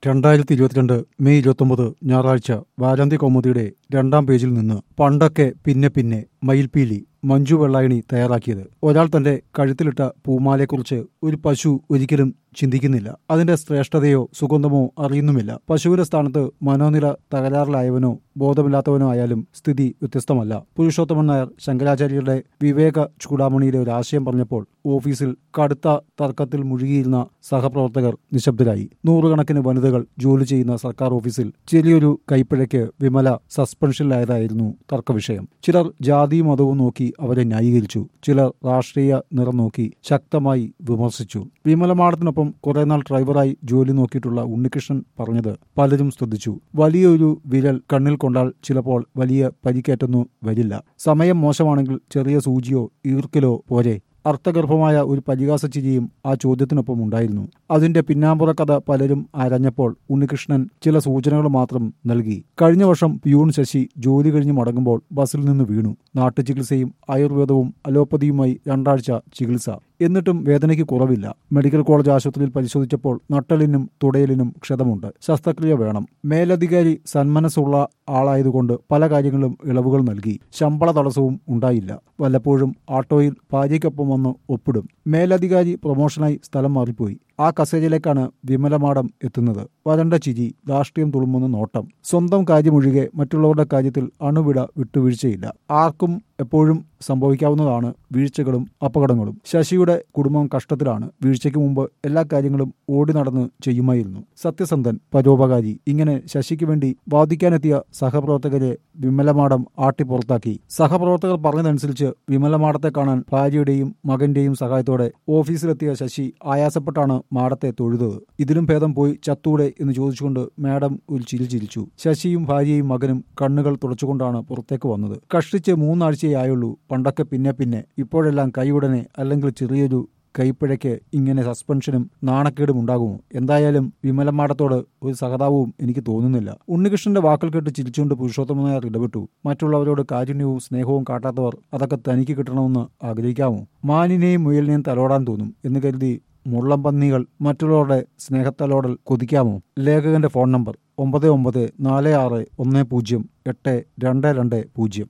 രണ്ടായിരത്തി ഇരുപത്തിരണ്ട് മെയ് ഇരുപത്തൊമ്പത് ഞായറാഴ്ച വാരാന്ത്യ കൗമുദിയുടെ രണ്ടാം പേജിൽ നിന്ന് പണ്ടൊക്കെ പിന്നെ പിന്നെ മയിൽപീലി മഞ്ജു വെള്ളായണി തയ്യാറാക്കിയത് ഒരാൾ തന്റെ കഴുത്തിലിട്ട പൂമാലയെക്കുറിച്ച് ഒരു പശു ഒരിക്കലും ചിന്തിക്കുന്നില്ല അതിന്റെ ശ്രേഷ്ഠതയോ സുഗന്ധമോ അറിയുന്നുമില്ല പശുവിന്റെ സ്ഥാനത്ത് മനോനില തകരാറിലായവനോ ബോധമില്ലാത്തവനോ ആയാലും സ്ഥിതി വ്യത്യസ്തമല്ല പുരുഷോത്തമൻ നായർ ശങ്കരാചാര്യരുടെ വിവേക ചൂടാമണിയിലെ ഒരു ആശയം പറഞ്ഞപ്പോൾ ഓഫീസിൽ കടുത്ത തർക്കത്തിൽ മുഴുകിയിരുന്ന സഹപ്രവർത്തകർ നിശബ്ദരായി നൂറുകണക്കിന് വനിതകൾ ജോലി ചെയ്യുന്ന സർക്കാർ ഓഫീസിൽ ചെറിയൊരു കൈപ്പിഴയ്ക്ക് വിമല സസ്പെൻഷനിലായതായിരുന്നു തർക്കവിഷയം ചിലർ ജാതിയും മതവും നോക്കി അവരെ ന്യായീകരിച്ചു ചിലർ രാഷ്ട്രീയ നിറം നോക്കി ശക്തമായി വിമർശിച്ചു വിമലമാടത്തിനൊപ്പം കുറെ നാൾ ഡ്രൈവറായി ജോലി നോക്കിയിട്ടുള്ള ഉണ്ണികൃഷ്ണൻ പറഞ്ഞത് പലരും ശ്രദ്ധിച്ചു വലിയൊരു വിരൽ കണ്ണിൽ കൊണ്ടാൽ ചിലപ്പോൾ വലിയ പരിക്കേറ്റൊന്നും വരില്ല സമയം മോശമാണെങ്കിൽ ചെറിയ സൂചിയോ ഈർക്കലോ പോരെ അർത്ഥഗർഭമായ ഒരു പരിഹാസച്ചിരിയും ആ ചോദ്യത്തിനൊപ്പം ഉണ്ടായിരുന്നു അതിന്റെ പിന്നാമ്പുറ കഥ പലരും ആരഞ്ഞപ്പോൾ ഉണ്ണികൃഷ്ണൻ ചില സൂചനകൾ മാത്രം നൽകി കഴിഞ്ഞ വർഷം പിയൂൺ ശശി ജോലി കഴിഞ്ഞ് മടങ്ങുമ്പോൾ ബസ്സിൽ നിന്ന് വീണു നാട്ടുചികിത്സയും ആയുർവേദവും അലോപ്പതിയുമായി രണ്ടാഴ്ച ചികിത്സ എന്നിട്ടും വേദനയ്ക്ക് കുറവില്ല മെഡിക്കൽ കോളേജ് ആശുപത്രിയിൽ പരിശോധിച്ചപ്പോൾ നട്ടലിനും തുടയലിനും ക്ഷതമുണ്ട് ശസ്ത്രക്രിയ വേണം മേലധികാരി സന്മനസ്സുള്ള ആളായതുകൊണ്ട് പല കാര്യങ്ങളും ഇളവുകൾ നൽകി ശമ്പള തടസ്സവും ഉണ്ടായില്ല വല്ലപ്പോഴും ആട്ടോയിൽ ഭാര്യയ്ക്കൊപ്പം വന്ന് ഒപ്പിടും മേലധികാരി പ്രൊമോഷനായി സ്ഥലം മാറിപ്പോയി ആ കസേരയിലേക്കാണ് വിമലമാടം എത്തുന്നത് വരണ്ട ചിരി രാഷ്ട്രീയം തുളുമ്പുന്ന നോട്ടം സ്വന്തം കാര്യമൊഴികെ മറ്റുള്ളവരുടെ കാര്യത്തിൽ അണുവിട വിട്ടുവീഴ്ചയില്ല ആർക്കും എപ്പോഴും സംഭവിക്കാവുന്നതാണ് വീഴ്ചകളും അപകടങ്ങളും ശശിയുടെ കുടുംബം കഷ്ടത്തിലാണ് വീഴ്ചയ്ക്ക് മുമ്പ് എല്ലാ കാര്യങ്ങളും ഓടി നടന്ന് ചെയ്യുമായിരുന്നു സത്യസന്ധൻ പരോപകാരി ഇങ്ങനെ ശശിക്ക് വേണ്ടി വാദിക്കാനെത്തിയ സഹപ്രവർത്തകരെ വിമലമാടം ആട്ടിപ്പുറത്താക്കി സഹപ്രവർത്തകർ പറഞ്ഞതനുസരിച്ച് വിമലമാടത്തെ കാണാൻ ഭാര്യയുടെയും മകന്റെയും സഹായത്തോടെ ഓഫീസിലെത്തിയ ശശി ആയാസപ്പെട്ടാണ് മാടത്തെ തൊഴുതത് ഇതിലും ഭേദം പോയി ചത്തൂടെ എന്ന് ചോദിച്ചുകൊണ്ട് മാഡം ഒരു ചിരി ചിരിച്ചു ശശിയും ഭാര്യയും മകനും കണ്ണുകൾ തുടച്ചുകൊണ്ടാണ് പുറത്തേക്ക് വന്നത് കഷ്ടിച്ച് മൂന്നാഴ്ചയേ ആയുള്ളൂ പണ്ടൊക്കെ പിന്നെ പിന്നെ ഇപ്പോഴെല്ലാം കൈയുടനെ അല്ലെങ്കിൽ ചെറിയൊരു കൈപ്പിഴയ്ക്ക് ഇങ്ങനെ സസ്പെൻഷനും നാണക്കേടും ഉണ്ടാകുമോ എന്തായാലും വിമലമാടത്തോട് ഒരു സഹതാപവും എനിക്ക് തോന്നുന്നില്ല ഉണ്ണികൃഷ്ണന്റെ വാക്കുകൾ കേട്ട് ചിരിച്ചുകൊണ്ട് പുരുഷോത്തമ നായർ ഇടപെട്ടു മറ്റുള്ളവരോട് കാരുണ്യവും സ്നേഹവും കാട്ടാത്തവർ അതൊക്കെ തനിക്ക് കിട്ടണമെന്ന് ആഗ്രഹിക്കാമോ മാനിനെയും മുയലിനെയും തലോടാൻ തോന്നും എന്ന് കരുതി മുള്ളംപന്നികൾ മറ്റുള്ളവരുടെ സ്നേഹത്തലോടൽ കൊതിക്കാമോ ലേഖകന്റെ ഫോൺ നമ്പർ ഒമ്പത് ഒമ്പത് നാല് ആറ് ഒന്ന് പൂജ്യം എട്ട് രണ്ട് രണ്ട് പൂജ്യം